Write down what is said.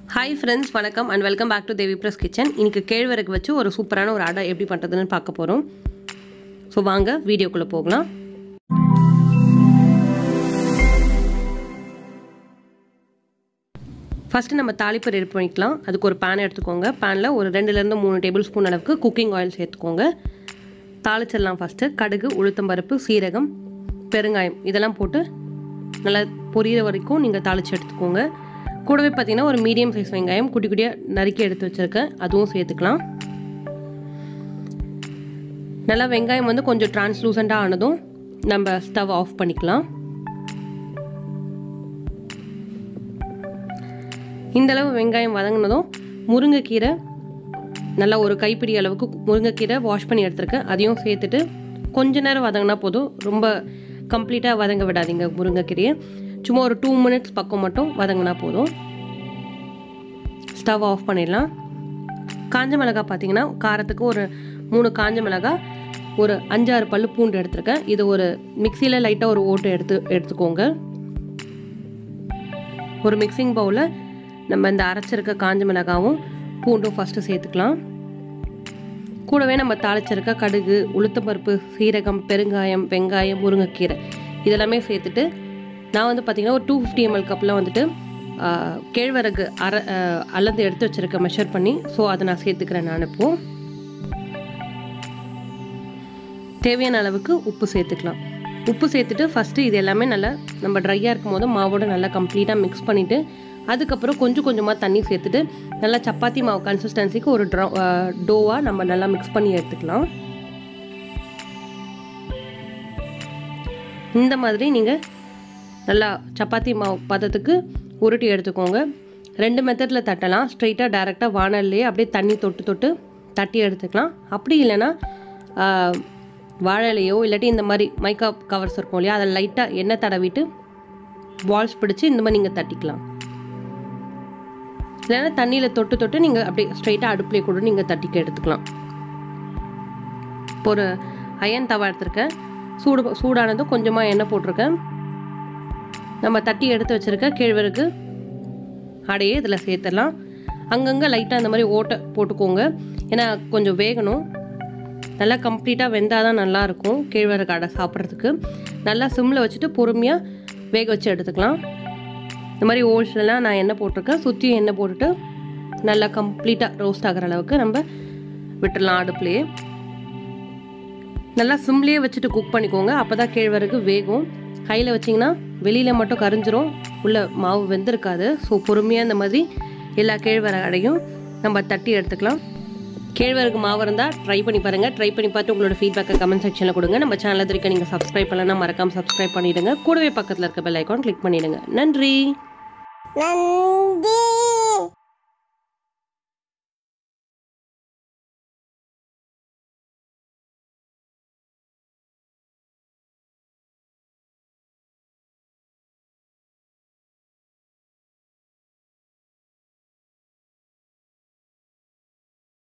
hi friends வணக்கம் and welcome back to Devi plus kitchen இன்னைக்கு கேழ்வரகு வச்சு ஒரு சூப்பரான ஒரு அடை எப்படி பண்ணுறதுன்னு பார்க்க போகிறோம் ஸோ வாங்க வீடியோக்குள்ளே போகலாம் ஃபஸ்ட்டு நம்ம தாளிப்பு ரெடி பண்ணிக்கலாம் அதுக்கு ஒரு பேன் எடுத்துக்கோங்க பேனில் ஒரு ரெண்டுலேருந்து மூணு டேபிள் ஸ்பூன் அளவுக்கு குக்கிங் ஆயில் சேர்த்துக்கோங்க தாளிச்சிடலாம் ஃபஸ்ட்டு கடுகு உளுத்தம்பருப்பு சீரகம் பெருங்காயம் இதெல்லாம் போட்டு நல்லா பொரியிற வரைக்கும் நீங்கள் தாளித்து எடுத்துக்கோங்க கூடவே பார்த்தீங்கன்னா ஒரு மீடியம் சைஸ் வெங்காயம் குட்டி குட்டியாக நறுக்கி எடுத்து வச்சுருக்கேன் அதுவும் சேர்த்துக்கலாம் நல்லா வெங்காயம் வந்து கொஞ்சம் டிரான்ஸ்லூசண்ட்டாக ஆனதும் நம்ம ஸ்டவ் ஆஃப் பண்ணிக்கலாம் இந்தளவு வெங்காயம் வதங்கினதும் முருங்கைக்கீரை நல்லா ஒரு கைப்பிடி அளவுக்கு முருங்கைக்கீரை வாஷ் பண்ணி எடுத்துருக்கேன் அதையும் சேர்த்துட்டு கொஞ்ச நேரம் வதங்கினா போதும் ரொம்ப கம்ப்ளீட்டாக வதங்க விடாதீங்க முருங்கைக்கீரையை சும்மா ஒரு டூ மினிட்ஸ் பக்கம் மட்டும் வதங்கினா போதும் ஸ்டவ் ஆஃப் பண்ணிடலாம் காஞ்ச மிளகாய் பார்த்தீங்கன்னா காரத்துக்கு ஒரு மூணு காஞ்ச மிளகாய் ஒரு அஞ்சாறு பல்லு பூண்டு எடுத்திருக்கேன் இது ஒரு மிக்சியில் லைட்டாக ஒரு ஓட்டு எடுத்து எடுத்துக்கோங்க ஒரு மிக்சிங் பவுலில் நம்ம இந்த அரைச்சிருக்க காஞ்ச மிளகாவும் பூண்டும் ஃபஸ்ட்டு சேர்த்துக்கலாம் கூடவே நம்ம தாளிச்சிருக்க கடுகு உளுத்தப்பருப்பு சீரகம் பெருங்காயம் வெங்காயம் முருங்கைக்கீரை இதெல்லாமே சேர்த்துட்டு நான் வந்து பார்த்திங்கன்னா ஒரு டூ ஃபிஃப்டி எம்எல் கப்பில் வந்துட்டு கேழ்வரகு அர அளந்து எடுத்து வச்சுருக்கேன் மெஷர் பண்ணி ஸோ அதை நான் சேர்த்துக்கிறேன் நான் இப்போ தேவையான அளவுக்கு உப்பு சேர்த்துக்கலாம் உப்பு சேர்த்துட்டு ஃபஸ்ட்டு இது எல்லாமே நல்லா நம்ம ட்ரையாக இருக்கும் போது மாவோட நல்லா கம்ப்ளீட்டாக மிக்ஸ் பண்ணிவிட்டு அதுக்கப்புறம் கொஞ்சம் கொஞ்சமாக தண்ணி சேர்த்துட்டு நல்லா சப்பாத்தி மாவு கன்சிஸ்டன்சிக்கு ஒரு ட்ரா டோவாக நம்ம நல்லா மிக்ஸ் பண்ணி எடுத்துக்கலாம் இந்த மாதிரி நீங்கள் நல்லா சப்பாத்தி மாவு பதத்துக்கு உருட்டி எடுத்துக்கோங்க ரெண்டு மெத்தடில் தட்டலாம் ஸ்ட்ரைட்டாக டேரெக்டாக வானல்லையே அப்படியே தண்ணி தொட்டு தொட்டு தட்டி எடுத்துக்கலாம் அப்படி இல்லைன்னா வாழலையோ இல்லாட்டி இந்த மாதிரி மைக்கா கவர்ஸ் இருக்கும் இல்லையா அதை லைட்டாக எண்ணெய் தடவிட்டு பால்ஸ் பிடிச்சி இந்த மாதிரி நீங்கள் தட்டிக்கலாம் இல்லைன்னா தண்ணியில் தொட்டு தொட்டு நீங்கள் அப்படியே ஸ்ட்ரைட்டாக அடுப்புலேயே கூட நீங்கள் தட்டிக்க எடுத்துக்கலாம் இப்போ ஒரு அயன் தவா எடுத்திருக்கேன் சூடு சூடானதும் கொஞ்சமாக எண்ணெய் போட்டிருக்கேன் நம்ம தட்டி எடுத்து வச்சுருக்க கேழ்வரகு அடையே இதில் சேர்த்துடலாம் அங்கங்கே லைட்டாக அந்த மாதிரி ஓட்டை போட்டுக்கோங்க ஏன்னா கொஞ்சம் வேகணும் நல்லா கம்ப்ளீட்டாக வெந்தால் தான் நல்லாயிருக்கும் கேழ்வரகு அடை சாப்பிட்றதுக்கு நல்லா சிம்மில் வச்சுட்டு பொறுமையாக வேக வச்சு எடுத்துக்கலாம் இந்த மாதிரி ஓல்ஸ்லாம் நான் எண்ணெய் போட்டிருக்கேன் சுற்றியும் எண்ணெய் போட்டுட்டு நல்லா கம்ப்ளீட்டாக ரோஸ்ட் ஆகிற அளவுக்கு நம்ம விட்டுடலாம் அடுப்புலையே நல்லா சிம்லேயே வச்சுட்டு குக் பண்ணிக்கோங்க அப்போ தான் கேழ்வரகு வேகும் கையில் வச்சிங்கன்னா வெளியில் மட்டும் கரிஞ்சிரும் உள்ள மாவு வெந்திருக்காது ஸோ பொறுமையாக இந்த மாதிரி எல்லா கேழ்வரகு அடையும் நம்ம தட்டி எடுத்துக்கலாம் கேழ்வரகு மாவு இருந்தால் ட்ரை பண்ணி பாருங்கள் ட்ரை பண்ணி பார்த்து உங்களோட ஃபீட்பேக்கை கமெண்ட் செக்ஷனில் கொடுங்க நம்ம சேனல் இருக்க நீங்கள் சப்ஸ்கிரைப் பண்ணலன்னா மறக்காமல் சப்ஸ்கிரைப் பண்ணிவிடுங்க கூடவே பக்கத்தில் இருக்க பெல் ஐக்கான் கிளிக் பண்ணிவிடுங்க நன்றி நன்றி